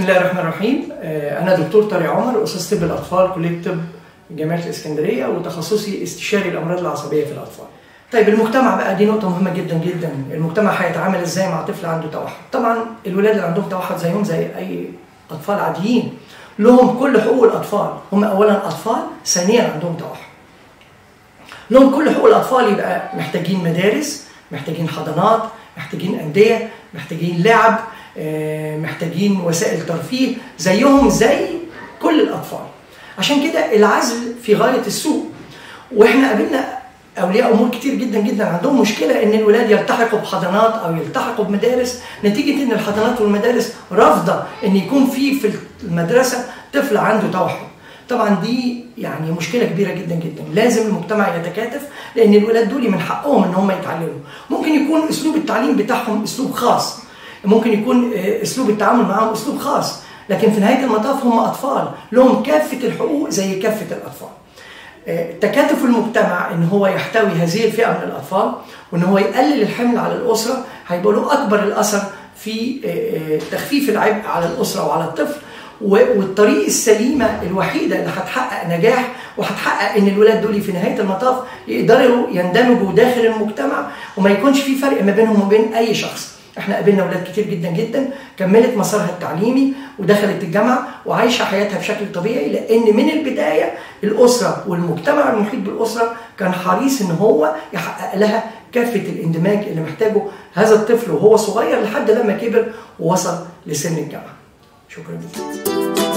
الله الرحمن الرحيم آه، أنا دكتور طارق عمر أستاذ طب الأطفال كلية طب جامعة الإسكندرية وتخصصي استشاري الأمراض العصبية في الأطفال. طيب المجتمع بقى دي نقطة مهمة جدا جدا، المجتمع هيتعامل ازاي مع طفل عنده توحد؟ طبعا الولاد اللي عندهم توحد زيهم زي أي أطفال عاديين لهم كل حقوق الأطفال، هم أولا أطفال، ثانيا عندهم توحد. لهم كل حقوق الأطفال يبقى محتاجين مدارس، محتاجين حضانات، محتاجين أندية، محتاجين لعب، آه، محتاجين وسائل ترفيه زيهم زي كل الأطفال. عشان كده العزل في غاية السوء واحنا قابلنا اولياء امور كتير جدا جدا عندهم مشكله ان الولاد يلتحقوا بحضانات او يلتحقوا بمدارس نتيجه ان الحضانات والمدارس رافضه ان يكون في في المدرسه طفل عنده توحد طبعا دي يعني مشكله كبيره جدا جدا لازم المجتمع يتكاتف لان الولاد دول من حقهم ان هم يتعلموا ممكن يكون اسلوب التعليم بتاعهم اسلوب خاص ممكن يكون آه، اسلوب التعامل معاهم اسلوب خاص لكن في نهايه المطاف هم اطفال لهم كافه الحقوق زي كافه الاطفال آه، تكاتف المجتمع ان هو يحتوي هذه الفئه من الاطفال وان هو يقلل الحمل على الاسره هيبقى له اكبر الاثر في آه، آه، تخفيف العبء على الاسره وعلى الطفل و- والطريق السليمه الوحيده اللي هتحقق نجاح وهتحقق ان الولاد دول في نهايه المطاف يقدروا يندمجوا داخل المجتمع وما يكونش في فرق ما بينهم وبين اي شخص احنا قابلنا اولاد كتير جدا جدا كملت مسارها التعليمي ودخلت الجامعه وعايشه حياتها بشكل طبيعي لان من البدايه الاسره والمجتمع المحيط بالاسره كان حريص ان هو يحقق لها كافه الاندماج اللي محتاجه هذا الطفل وهو صغير لحد لما كبر ووصل لسن الجامعه. شكرا جدا.